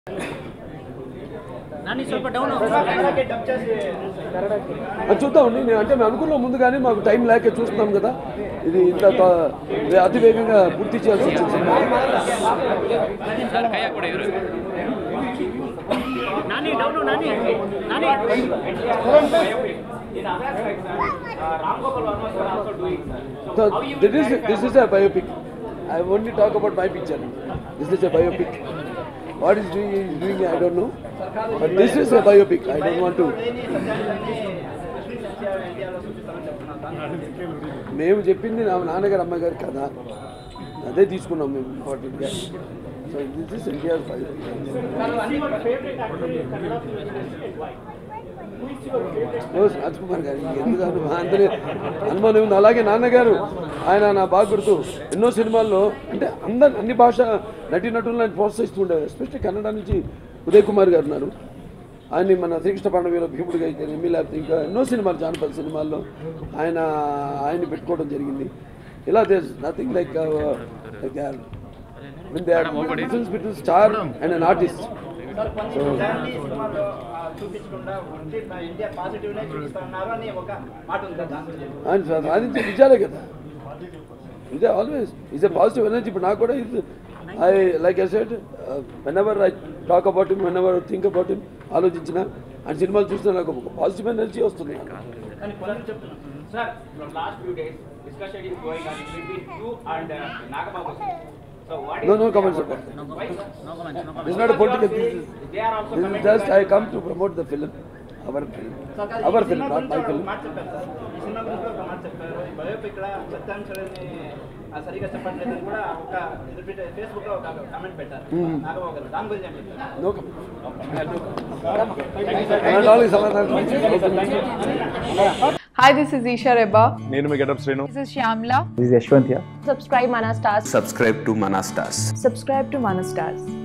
నాని ಸ್ವಲ್ಪ డౌన్ అది చూద్దామండి నేను అంటే మేము అనుకున్నాం ముందుగానే మాకు టైం లేక చూస్తున్నాం కదా ఇది ఇంత త- అతి వేగంగా పూర్తి చేయాల్సి వచ్చింది సినిమా ಸರ್ ಕೈ ಹಾಕ್ಬಿಡಿ ಇವರು Nani down Nani Nani So this is this is a biopic. I only talk about my picture. This is a biopic. What is doing is doing I don't know. But this is a biopic. I don't want to. మేము చెప్పింది నా నాన్నగారు అమ్మగారు కదా అదే తీసుకున్నాం మేము ఇంపార్టెంట్గా so this is NTR biopic ఓ రాజ్ కుమార్ గారు ఎందుకు అను- అందరి అనుమానం ఉంది అలాగే నాన్నగారు ఆయన నా బాగా గుర్తు ఎన్నో సినిమాల్లో అంటే అందరు అన్ని భాష నటీనటులను ఆయన ప్రోత్సహిస్తుండేవారు ఎస్పెషల్లీ కన్నడ నుంచి ఉదయ్ కుమార్ గారు ఉన్నారు ఆయన్ని మన శ్రీకృష్ణ పాండవిలో భీముడిగా అయితే ఎమ్మి లేకపోతే ఇంకా ఎన్నో సినిమాలు జానపద సినిమాల్లో ఆయన ఆయన్ని పెట్టుకోవడం జరిగింది ఇలా does nothing like like difference between star and an artist so చూపించకుండా ఇండియా పాజిటివ్ నే చూపిస్తున్నారు అని ఒక మాట ఉంది కదా ఆయన సా- సాధించే విజయాలే కదా ఇదే always is a positive energy ఇప్పుడు నాకు కూడా ఇది I like I said whenever I talk about him whenever think about him ఆలోచించిన ఆయన సినిమాలు చూస్తే నాకు ఒక పాజిటివ్ ఎనర్జీ వస్తుంది కానీ కొందరు చెప్తున్నారు Sir, from last few days, discussion is going on between you and uh, Nagababu. So what is No, no comments about Why, sir? No comments no It's not a political They thing. they are also This is commenting just that- I come to promote the film, our film, sir, కాదు, our ఈ film, సినిమా not my గురించి film. ఒక మాట చెప్పారు sir ఈ cinema గురించి ఒక మాట చెప్పారు ఈ బయోపిక్ లో సత్యాంశాలని ఆ సరిగా చెప్పట్లేదని కూడా ఒక ఎదురు ఫేస్బుక్ లో ఒక కామెంట్ పెట్టారు నాగబాబు గారు దాని గురించి ఏం చెప్తారు No comment. అలాంటి వాళ్ళకి సమాధానం Hi, this is Isha Reba. నేను మీ getup Srinu This is Shyamla. This is Yashwant here. Subscribe Mana Stars. subscribe to Manastas. Subscribe to Mana Stars.